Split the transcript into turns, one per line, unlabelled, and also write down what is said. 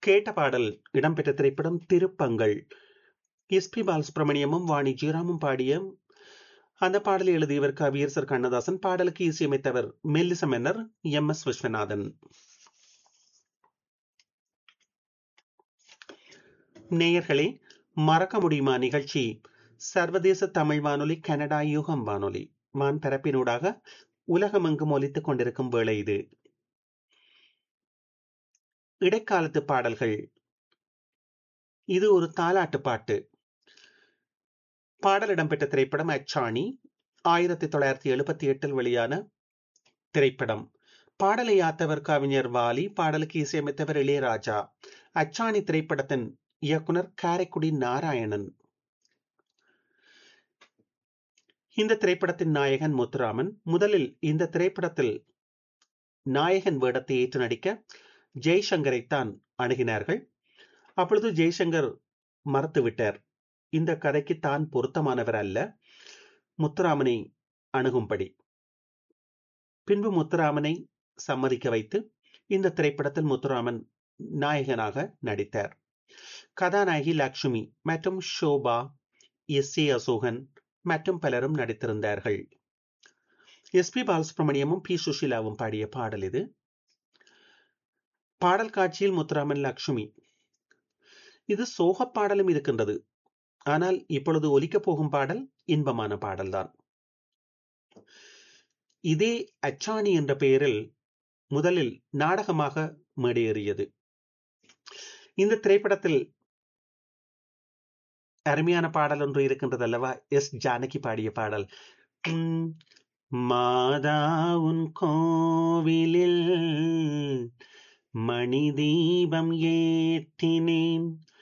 கேட்ட பாடல் இடம்பெற்ற திரைப்படம் திருப்பங்கள் எஸ் பி பாலசுப்ரமணியமும் வாணி ஜீராமும் பாடிய அந்த பாடலை எழுதியவர் கவியரசர் கண்ணதாசன் பாடலுக்கு இசையமைத்தவர் மெல்லிச மன்னர் எம் எஸ் விஸ்வநாதன் நேயர்களே மறக்க முடியுமா நிகழ்ச்சி சர்வதேச தமிழ் வானொலி கனடா யூகம் வானொலி வான் பரப்பினூடாக உலகமெங்கும் ஒலித்துக் கொண்டிருக்கும் வேளை இது இடைக்காலத்து பாடல்கள் இது ஒரு தாலாட்டு பாட்டு பாடல் இடம்பெற்ற திரைப்படம் அச்சாணி ஆயிரத்தி தொள்ளாயிரத்தி எழுபத்தி எட்டில் வெளியான திரைப்படம் பாடலை யாத்தவர் கவிஞர் வாலி பாடலுக்கு இசையமைத்தவர் இளையராஜா அச்சாணி திரைப்படத்தின் இயக்குனர் காரைக்குடி நாராயணன் இந்த திரைப்படத்தின் நாயகன் முத்துராமன் முதலில் இந்த திரைப்படத்தில் நாயகன் வேடத்தை ஏற்று நடிக்க ஜெய்சங்கரைத்தான் அணுகினார்கள் அப்பொழுது ஜெய்சங்கர் மறுத்துவிட்டார் இந்த கதைக்கு தான் பொருத்தமானவர் அல்ல முத்துராமனை அணுகும்படி பின்பு முத்துராமனை சம்மதிக்க வைத்து இந்த திரைப்படத்தில் முத்துராமன் நாயகனாக நடித்தார் கதாநாயகி லக்ஷ்மி மற்றும் ஷோபா எஸ் ஏ அசோகன் மற்றும் பலரும் நடித்திருந்தார்கள் எஸ் பி பாலசுப்ரமணியமும் பி சுஷிலாவும் பாடிய பாடல் இது பாடல் காட்சியில் முத்துராமன் லக்ஷ்மி இது சோக பாடலும் இருக்கின்றது ஆனால் இப்பொழுது ஒலிக்கப் போகும் பாடல் இன்பமான பாடல்தான் இதே அச்சாணி என்ற பெயரில் முதலில் நாடகமாக மேடையேறியது இந்த திரைப்படத்தில் அருமையான பாடல் ஒன்று இருக்கின்றது அல்லவா எஸ் ஜானகி பாடிய பாடல் மாதா உன் கோவிலில் மணி தீபம் ஏற்றினேன்